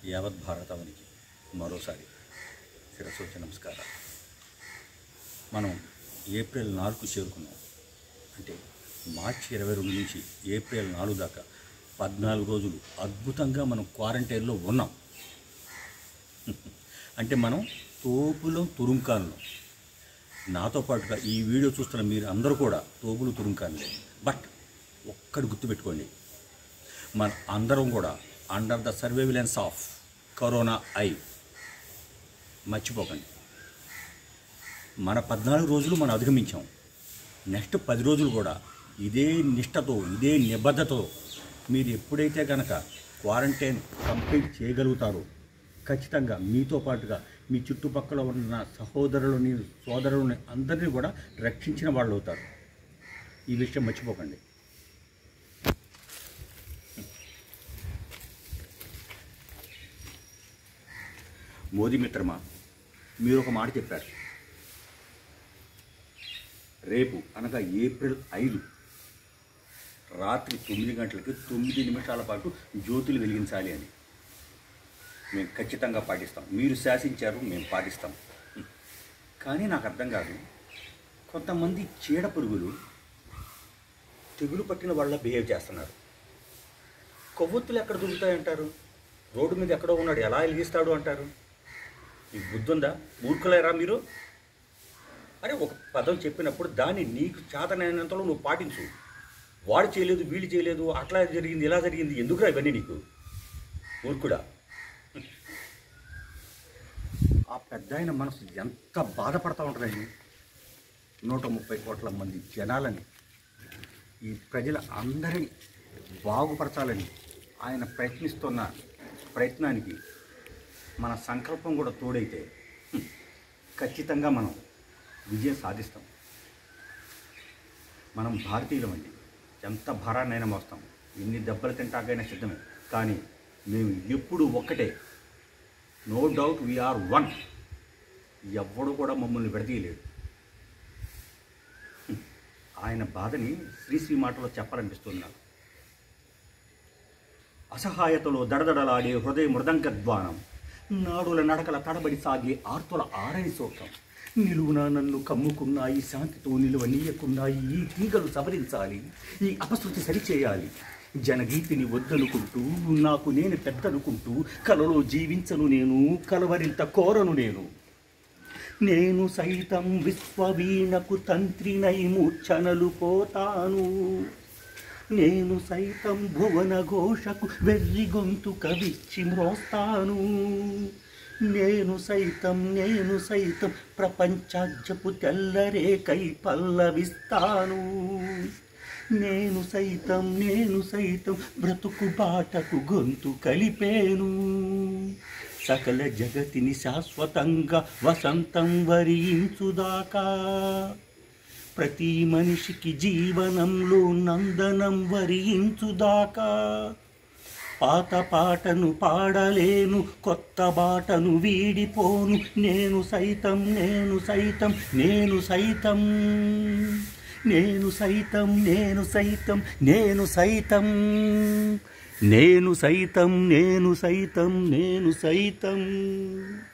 యావత్ భారతావనికి మరోసారి శిరస్సు నమస్కారం మనం ఏప్రిల్ నాలుగు చేరుకున్నాం అంటే మార్చి ఇరవై రెండు నుంచి ఏప్రిల్ నాలుగు దాకా పద్నాలుగు రోజులు అద్భుతంగా మనం క్వారంటైన్లో ఉన్నాం అంటే మనం తోపులో తురుంకాన్లో నాతో పాటుగా ఈ వీడియో చూస్తున్న మీరు అందరూ కూడా తోపులు తురుంకాన్లే బట్ ఒక్కటి గుర్తుపెట్టుకోండి మన అందరం కూడా under the surveillance of corona ఐ మర్చిపోకండి మన పద్నాలుగు రోజులు మనం అధిగమించాం నెక్స్ట్ పది రోజులు కూడా ఇదే నిష్టతో ఇదే నిబద్ధతతో మీరు ఎప్పుడైతే కనుక క్వారంటైన్ కంప్లీట్ చేయగలుగుతారో ఖచ్చితంగా మీతో పాటుగా మీ చుట్టుపక్కల ఉన్న సహోదరులని సోదరులని అందరినీ కూడా రక్షించిన వాళ్ళు అవుతారు ఈ విషయం మర్చిపోకండి మోదీ మిత్రమా మీరు ఒక మాట చెప్పారు రేపు అనగా ఏప్రిల్ ఐదు రాత్రి తొమ్మిది గంటలకి తొమ్మిది నిమిషాల పాటు జ్యోతులు వెలిగించాలి అని మేము ఖచ్చితంగా పాటిస్తాం మీరు శాసించారు మేము పాటిస్తాం కానీ నాకు అర్థం కాదు కొంతమంది చీడ పురుగులు తెగులు పట్టిన వాళ్ళ బిహేవ్ చేస్తున్నారు కొవ్వొత్తులు ఎక్కడ దొరుకుతాయంటారు రోడ్డు మీద ఎక్కడో ఉన్నాడు ఎలా వెలిగిస్తాడు అంటారు మీకు బుద్ధి ఉందా మూర్ఖులేరా మీరు అరే ఒక పదం చెప్పినప్పుడు దాన్ని నీకు చేతనైనంతలో నువ్వు పాటించు వాడు చేయలేదు వీళ్ళు చేయలేదు అట్లా జరిగింది ఇలా జరిగింది ఎందుకురా ఇవన్నీ నీకు మూర్ఖుడా ఆ పెద్ద ఆయన మనసు ఎంత బాధపడతా ఉంటుందండి నూట ముప్పై కోట్ల మంది జనాలని ఈ ప్రజల అందరినీ బాగుపరచాలని ఆయన ప్రయత్నిస్తున్న ప్రయత్నానికి మన సంకల్పం కూడా తోడైతే హ్మ్, ఖచ్చితంగా మనం విజయం సాధిస్తాం మనం భారతీయులమండి ఎంత భారాన్నైనా మోస్తాం ఎన్ని దెబ్బలు తింటాకైనా సిద్ధమే కానీ మేము ఎప్పుడు ఒక్కటే నో డౌట్ వీఆర్ వన్ ఎవ్వడు కూడా మమ్మల్ని విడదీయలేడు హ్మ్. ఆయన బాధని శ్రీశ్రీ మాటలో చెప్పాలనిపిస్తున్నారు అసహాయతలో దడదడలాడే హృదయ మృదంగద్వానం నాడుల నడకల తడబడి సాగే ఆర్తుల ఆరని సోకం నిలువున నన్ను కమ్ముకున్నాయి శాంతితో నిలువనీయకున్నాయి ఈ తీగలు సవరించాలి ఈ అపశృతి సరిచేయాలి జనగీతిని వద్దనుకుంటూ నాకు నేను పెద్దనుకుంటూ కలలో జీవించను నేను కలవరింత కోరను నేను నేను సైతం విశ్వవీణకు తంత్రినై మూర్ఛనలు పోతాను నేను సైతం భువన ఘోషకు వెర్రి గొంతు కవిచ్చి మ్రోస్తాను నేను సైతం నేను సైతం ప్రపంచాజ్యపు తెల్లరేకై పల్లవిస్తాను నేను సైతం నేను సైతం బ్రతుకు బాటకు గొంతు కలిపేను సకల జగతిని శాశ్వతంగా వసంతం వరించుదాకా ప్రతి మనిషికి జీవనంలో నందనం వరించుదాకా పాత పాటను పాడలేను కొత్త బాటను వీడిపోను నేను సైతం నేను సైతం నేను సైతం నేను సైతం నేను సైతం నేను సైతం నేను సైతం నేను సైతం నేను సైతం